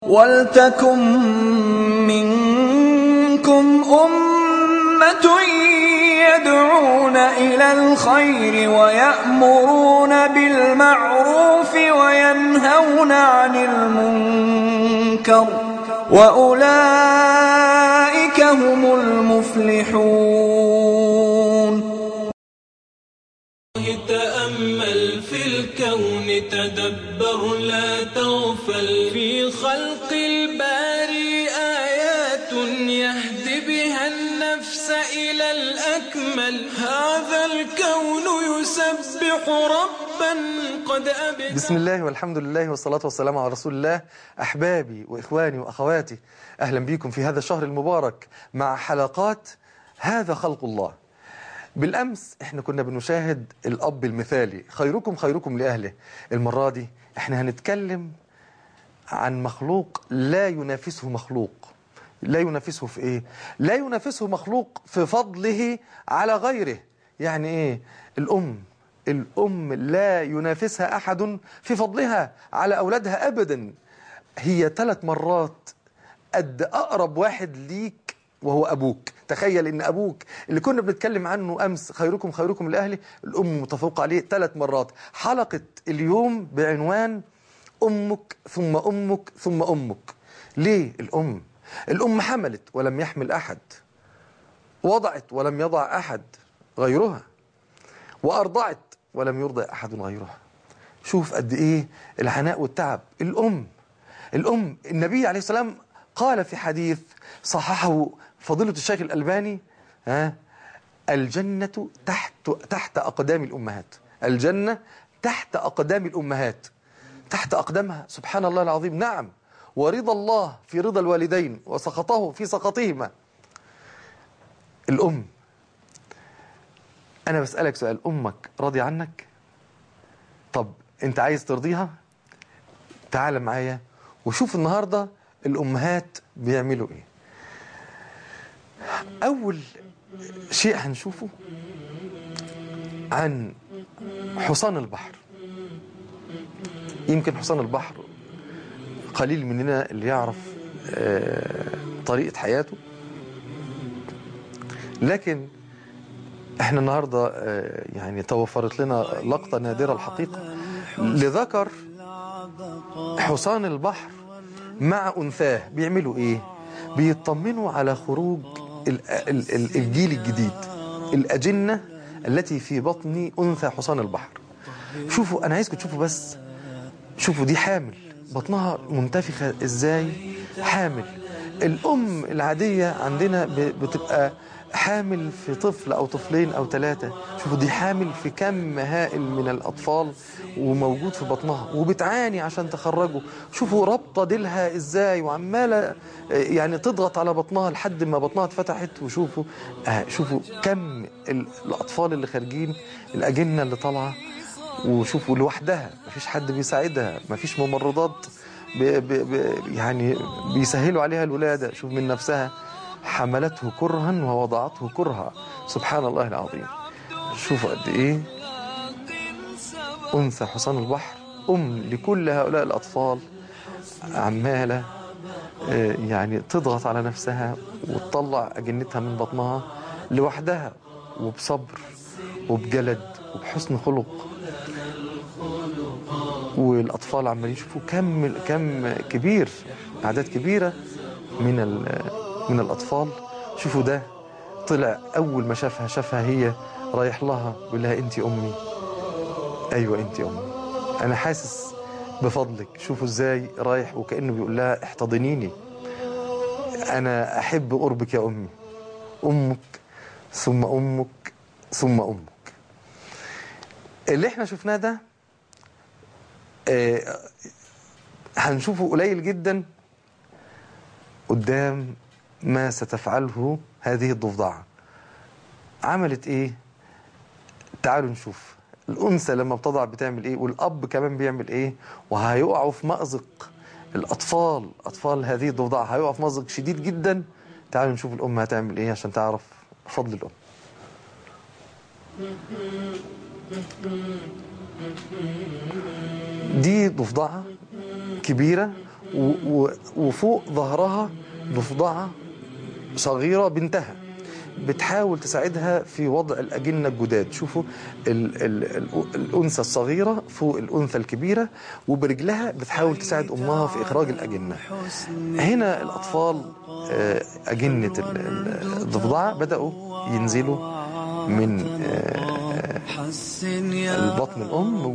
وَلْتَكُن مِّنكُمْ أُمَّةٌ يَدْعُونَ إِلَى الْخَيْرِ وَيَأْمُرُونَ بِالْمَعْرُوفِ وَيَنْهَوْنَ عَنِ الْمُنكَرِ ۚ وَأُولَٰئِكَ هُمُ الْمُفْلِحُونَ تأمل في الكون تدبر لا تغفل في خلق الباري آيات يهدي بها النفس إلى الأكمل هذا الكون يسبح ربا قد أبدع بسم الله والحمد لله والصلاة والسلام على رسول الله أحبابي وإخواني وأخواتي أهلا بكم في هذا الشهر المبارك مع حلقات هذا خلق الله بالأمس احنا كنا بنشاهد الأب المثالي خيركم خيركم لأهله المرة دي احنا هنتكلم عن مخلوق لا ينافسه مخلوق لا ينافسه في ايه لا ينافسه مخلوق في فضله على غيره يعني ايه الأم الأم لا ينافسها أحد في فضلها على أولادها أبدا هي ثلاث مرات قد أقرب واحد ليك وهو أبوك تخيل إن أبوك اللي كنا بنتكلم عنه أمس خيركم خيركم لأهلي الأم متفوقة عليه ثلاث مرات حلقة اليوم بعنوان أمك ثم أمك ثم أمك ليه الأم الأم حملت ولم يحمل أحد وضعت ولم يضع أحد غيرها وأرضعت ولم يرضع أحد غيرها شوف قد إيه العناء والتعب الأم الأم النبي عليه السلام قال في حديث صححه فضيلة الشيخ الألباني ها الجنة تحت تحت أقدام الأمهات الجنة تحت أقدام الأمهات تحت أقدامها سبحان الله العظيم نعم ورضا الله في رضا الوالدين وسخطه في سخطهما الأم أنا بسألك سؤال أمك راضي عنك طب أنت عايز ترضيها تعال معايا وشوف النهاردة الأمهات بيعملوا إيه أول شيء هنشوفه عن حصان البحر يمكن حصان البحر قليل مننا اللي يعرف طريقة حياته لكن احنا النهاردة يعني توفرت لنا لقطة نادرة الحقيقة لذكر حصان البحر مع أنثاه بيعملوا ايه بيطمنوا على خروج الجيل الجديد الأجنة التي في بطن أنثى حصان البحر شوفوا أنا عايزكم تشوفوا بس شوفوا دي حامل بطنها منتفخة إزاي حامل الأم العادية عندنا بتبقى حامل في طفل أو طفلين أو ثلاثة شوفوا دي حامل في كم هائل من الأطفال وموجود في بطنها وبتعاني عشان تخرجه شوفوا ربطة ديلها إزاي وعمالة يعني تضغط على بطنها لحد ما بطنها اتفتحت وشوفوا آه شوفوا كم الأطفال اللي خارجين الأجنة اللي طالعة وشوفوا لوحدها مفيش حد بيساعدها مفيش ممرضات بي بي يعني بيسهلوا عليها الولادة شوف من نفسها حملته كرها ووضعته كرها سبحان الله العظيم شوفوا قد ايه انثى حصان البحر ام لكل هؤلاء الاطفال عماله يعني تضغط على نفسها وتطلع اجنتها من بطنها لوحدها وبصبر وبجلد وبحسن خلق والاطفال عمالين يشوفوا كم كم كبير اعداد كبيره من من الأطفال شوفوا ده طلع أول ما شافها شافها هي رايح لها بيقول لها أنت أمي أيوة أنت أمي أنا حاسس بفضلك شوفوا إزاي رايح وكأنه بيقول لها احتضنيني أنا أحب قربك يا أمي أمك ثم أمك ثم أمك اللي احنا شفناه ده اه هنشوفه قليل جدا قدام ما ستفعله هذه الضفدعة عملت ايه تعالوا نشوف الأنثى لما بتضع بتعمل ايه والأب كمان بيعمل ايه وهيقعوا في مأزق الأطفال أطفال هذه الضفدعة هيقعوا في مأزق شديد جدا تعالوا نشوف الأم هتعمل ايه عشان تعرف فضل الأم دي ضفدعة كبيرة و- و- وفوق ظهرها ضفدعة صغيرة بنتها بتحاول تساعدها في وضع الأجنة الجداد شوفوا ال ال ال الأنثى الصغيرة فوق الأنثى الكبيرة وبرجلها بتحاول تساعد أمها في إخراج الأجنة هنا الأطفال آه، أجنة ال- ال- الضفدعة بدأوا ينزلوا من آه، البطن الأم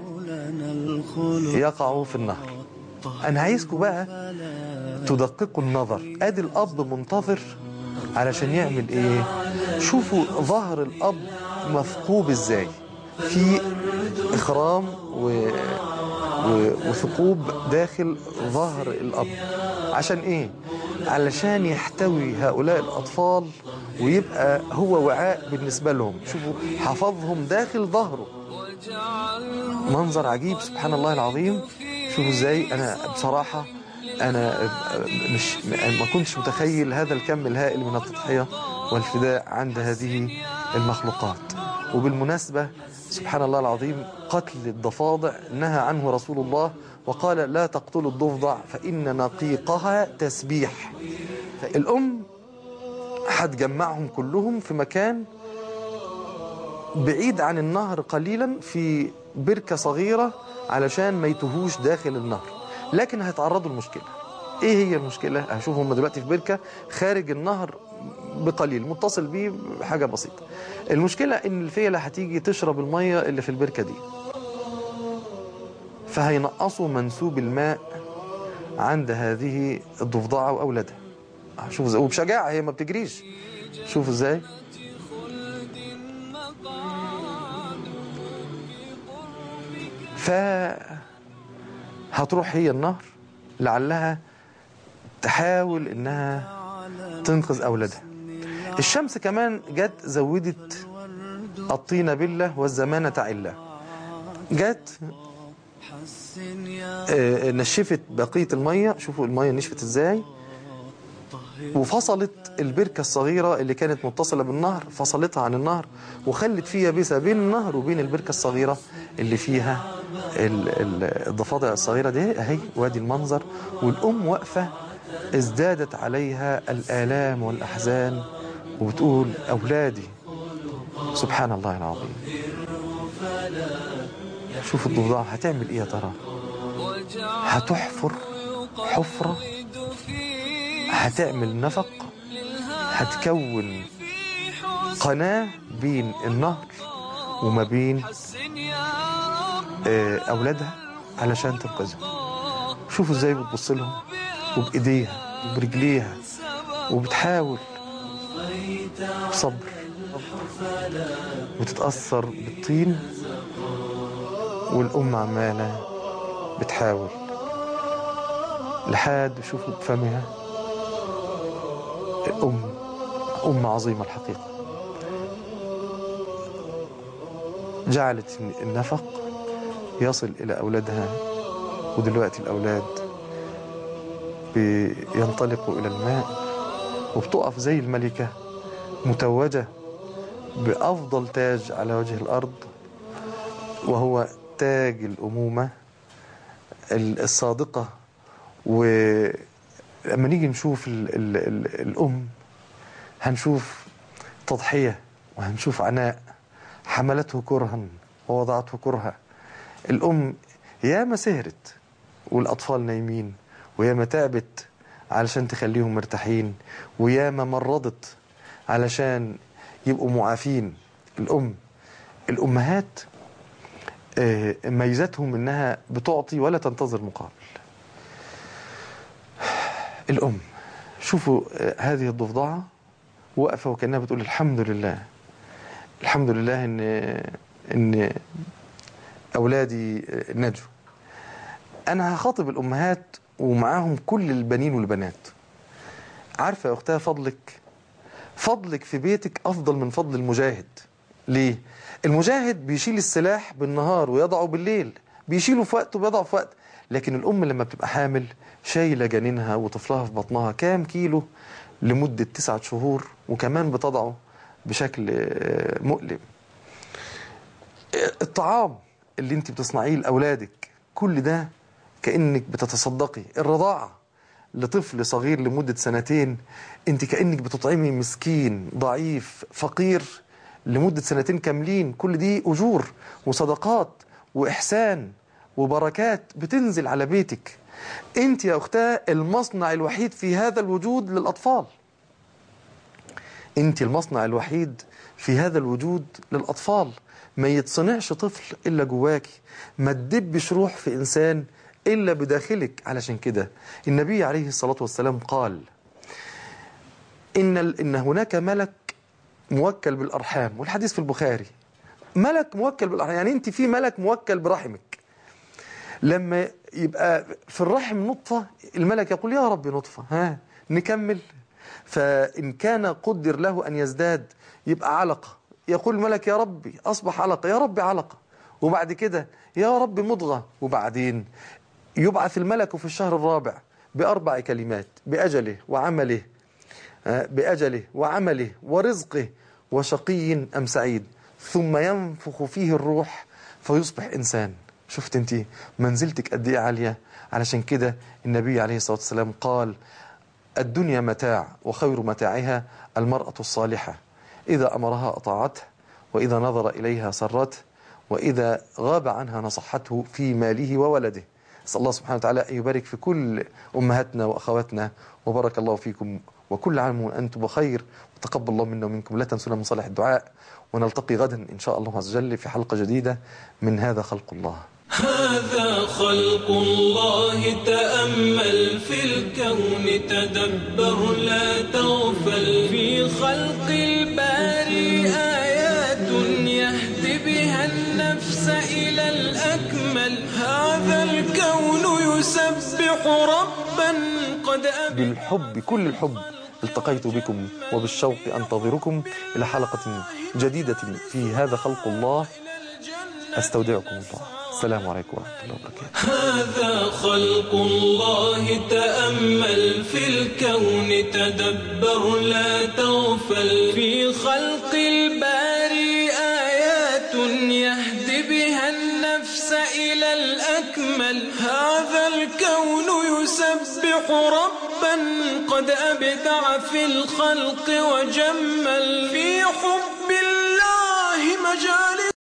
ويقعوا في النهر أنا عايزكم بقى تدققوا النظر ادي الاب منتظر علشان يعمل ايه شوفوا ظهر الاب مثقوب ازاي في اخرام و... و... وثقوب داخل ظهر الاب عشان ايه علشان يحتوي هؤلاء الاطفال ويبقى هو وعاء بالنسبه لهم شوفوا حفظهم داخل ظهره منظر عجيب سبحان الله العظيم شوفوا ازاي انا بصراحة انا مش ما كنتش متخيل هذا الكم الهائل من التضحية والفداء عند هذه المخلوقات وبالمناسبة سبحان الله العظيم قتل الضفادع نهى عنه رسول الله وقال لا تقتلوا الضفدع فإن نقيقها تسبيح الأم هتجمعهم كلهم في مكان بعيد عن النهر قليلا في بركة صغيرة علشان ما يتوهوش داخل النهر لكن هيتعرضوا لمشكلة ايه هي المشكلة هشوف هم دلوقتي في بركة خارج النهر بقليل متصل بيه بحاجة بسيطة المشكلة ان الفيلة هتيجي تشرب المية اللي في البركة دي فهينقصوا منسوب الماء عند هذه الضفدعة وأولادها شوفوا ازاي وبشجاعة هي ما بتجريش شوفوا ازاي ف هتروح هي النهر لعلها تحاول انها تنقذ اولادها الشمس كمان جت زودت الطين بالله والزمانة عله جت آه، نشفت بقية المية شوفوا المية نشفت ازاي وفصلت البركة الصغيرة اللي كانت متصلة بالنهر فصلتها عن النهر وخلت فيها بيسة بين النهر وبين البركة الصغيرة اللي فيها ال- ال- الضفادع الصغيرة دي اهي وادي المنظر والأم واقفة ازدادت عليها الآلام والأحزان وبتقول أولادي سبحان الله العظيم شوف الضفدع هتعمل ايه يا ترى هتحفر حفرة هتعمل نفق هتكون قناة بين النهر وما بين آه، أولادها علشان تنقذهم شوفوا ازاي بتبص لهم وبإيديها وبرجليها وبتحاول صبر وتتأثر بالطين والأم عمالة بتحاول لحد شوفوا بفمها أم أم عظيمة الحقيقة جعلت النفق يصل إلى أولادها ودلوقتي الأولاد بينطلقوا إلى الماء وبتقف زي الملكة متوجة بأفضل تاج على وجه الأرض وهو تاج الأمومة الصادقة ولما نيجي نشوف ال ال ال الأم هنشوف تضحية وهنشوف عناء حملته كرها ووضعته كرها الأم ياما سهرت والأطفال نايمين وياما تعبت علشان تخليهم مرتاحين وياما مرضت علشان يبقوا معافين الأم الأمهات آه، ميزتهم انها بتعطي ولا تنتظر مقابل الام شوفوا آه، هذه الضفدعه واقفه وكانها بتقول الحمد لله الحمد لله ان ان اولادي آه، نجوا انا هخاطب الامهات ومعاهم كل البنين والبنات عارفه يا اختها فضلك فضلك في بيتك افضل من فضل المجاهد ليه المجاهد بيشيل السلاح بالنهار ويضعه بالليل بيشيله في وقت وبيضعه في وقت لكن الام لما بتبقى حامل شايله جنينها وطفلها في بطنها كام كيلو لمده تسعة شهور وكمان بتضعه بشكل آه، مؤلم الطعام اللي انت بتصنعيه لاولادك كل ده كأنك بتتصدقي الرضاعة لطفل صغير لمدة سنتين انت كأنك بتطعمي مسكين ضعيف فقير لمدة سنتين كاملين كل دي أجور وصدقات وإحسان وبركات بتنزل على بيتك انت يا أختاه المصنع الوحيد في هذا الوجود للأطفال انت المصنع الوحيد في هذا الوجود للأطفال ما يتصنعش طفل إلا جواكي ما تدبش روح في إنسان إلا بداخلك علشان كده النبي عليه الصلاة والسلام قال إن, إن هناك ملك موكل بالأرحام والحديث في البخاري ملك موكل بالأرحام يعني أنت في ملك موكل برحمك لما يبقى في الرحم نطفة الملك يقول يا رب نطفة ها نكمل فإن كان قدر له أن يزداد يبقى علقة يقول الملك يا ربي أصبح علقة يا ربي علقة وبعد كده يا رب مضغة وبعدين يبعث الملك في الشهر الرابع بأربع كلمات بأجله وعمله بأجله وعمله ورزقه وشقي أم سعيد ثم ينفخ فيه الروح فيصبح إنسان شفت انت منزلتك قد ايه عالية علشان كده النبي عليه الصلاة والسلام قال الدنيا متاع وخير متاعها المرأة الصالحة إذا أمرها أطاعته وإذا نظر إليها سرته وإذا غاب عنها نصحته في ماله وولده أسأل الله سبحانه وتعالى أن يبارك في كل أمهاتنا وأخواتنا وبارك الله فيكم وكل عام وأنتم بخير وتقبل الله منا ومنكم لا تنسونا من صالح الدعاء ونلتقي غدا إن شاء الله عز وجل في حلقة جديدة من هذا خلق الله هذا خلق الله تأمل في الكون تدبر لا تغفل في خلق الباري آيات يهدي بها النفس إلى الأكمل هذا الكون يسبح ربا قد أبدى بالحب كل الحب التقيت بكم وبالشوق أنتظركم إلى حلقة جديدة في هذا خلق الله أستودعكم الله السلام عليكم ورحمة الله وبركاته هذا خلق الله تأمل في الكون تدبر لا تغفل في خلق الباري آيات يهدي بها النفس إلى الأكمل هذا الكون يسبح ربا قد أبدع في الخلق وجمل في حب الله مجال